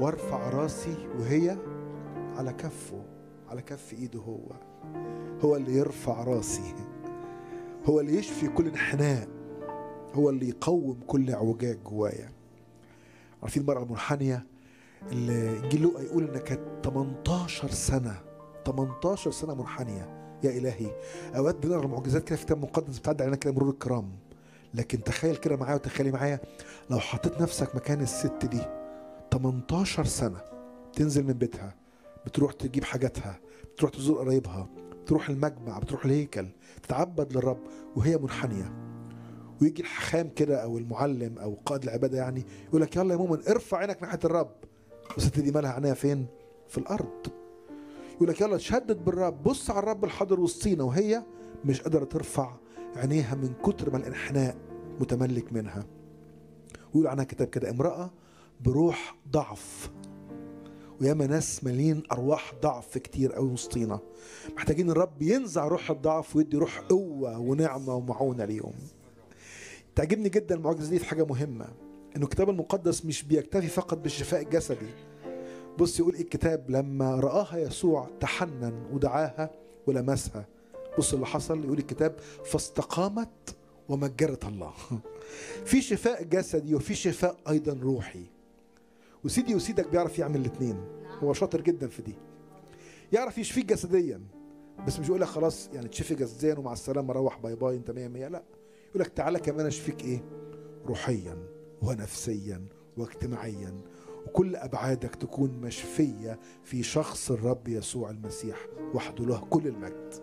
وارفع راسي وهي على كفه على كف ايده هو هو اللي يرفع راسي هو اللي يشفي كل انحناء هو اللي يقوم كل اعوجاج جوايا عارفين المرأة المنحنية اللي انجيل لوقا يقول انها كانت 18 سنة 18 سنة منحنية يا إلهي أوقات بنقرا المعجزات كده في كتاب مقدس بتعدي علينا كده مرور الكرام لكن تخيل كده معايا وتخيلي معايا لو حطيت نفسك مكان الست دي 18 سنة تنزل من بيتها بتروح تجيب حاجاتها بتروح تزور قرايبها بتروح المجمع بتروح الهيكل تتعبد للرب وهي منحنيه ويجي الحخام كده او المعلم او قائد العباده يعني يقول لك يلا يا مؤمن ارفع عينك ناحيه الرب الست دي مالها عينيها فين؟ في الارض يقول لك يلا تشدد بالرب بص على الرب الحاضر وسطينا وهي مش قادره ترفع عينيها من كتر ما الانحناء متملك منها ويقول عنها كتاب كده امراه بروح ضعف وياما ناس مالين ارواح ضعف كتير قوي وسطينا محتاجين الرب ينزع روح الضعف ويدي روح قوه ونعمه ومعونه ليهم تعجبني جدا المعجزه دي في حاجه مهمه انه الكتاب المقدس مش بيكتفي فقط بالشفاء الجسدي بص يقول ايه الكتاب لما رآها يسوع تحنن ودعاها ولمسها بص اللي حصل يقول الكتاب فاستقامت ومجرت الله في شفاء جسدي وفي شفاء ايضا روحي وسيدي وسيدك بيعرف يعمل الاثنين هو شاطر جدا في دي يعرف يشفيك جسديا بس مش يقول لك خلاص يعني تشفي جسديا ومع السلامه روح باي باي انت 100 100 لا يقول لك تعالى كمان اشفيك ايه روحيا ونفسيا واجتماعيا وكل ابعادك تكون مشفيه في شخص الرب يسوع المسيح وحده له كل المجد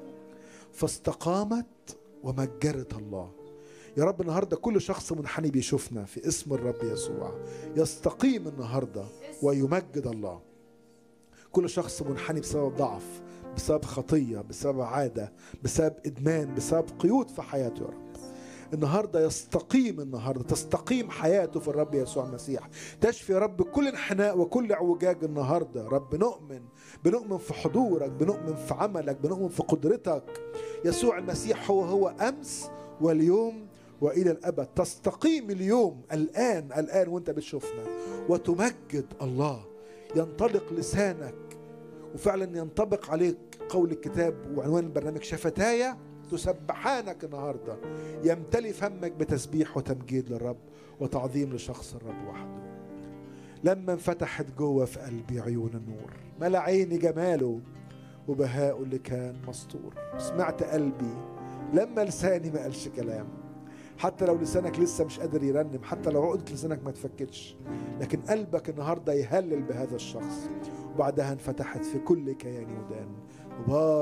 فاستقامت ومجرت الله يا رب النهارده كل شخص منحني بيشوفنا في اسم الرب يسوع يستقيم النهارده ويمجد الله كل شخص منحني بسبب ضعف بسبب خطيه بسبب عاده بسبب ادمان بسبب قيود في حياته يا رب النهارده يستقيم النهارده تستقيم حياته في الرب يسوع المسيح تشفي يا رب كل انحناء وكل اعوجاج النهارده رب نؤمن بنؤمن في حضورك بنؤمن في عملك بنؤمن في قدرتك يسوع المسيح هو هو امس واليوم والى الابد تستقيم اليوم الان الان وانت بتشوفنا وتمجد الله ينطلق لسانك وفعلا ينطبق عليك قول الكتاب وعنوان البرنامج شفتايا تسبحانك النهارده يمتلي فمك بتسبيح وتمجيد للرب وتعظيم لشخص الرب وحده لما انفتحت جوه في قلبي عيون النور ملا عيني جماله وبهاءه اللي كان مسطور سمعت قلبي لما لساني ما قالش كلام حتى لو لسانك لسه مش قادر يرنم حتى لو عقدة لسانك ما تفكتش لكن قلبك النهارده يهلل بهذا الشخص وبعدها انفتحت في كل كياني ودان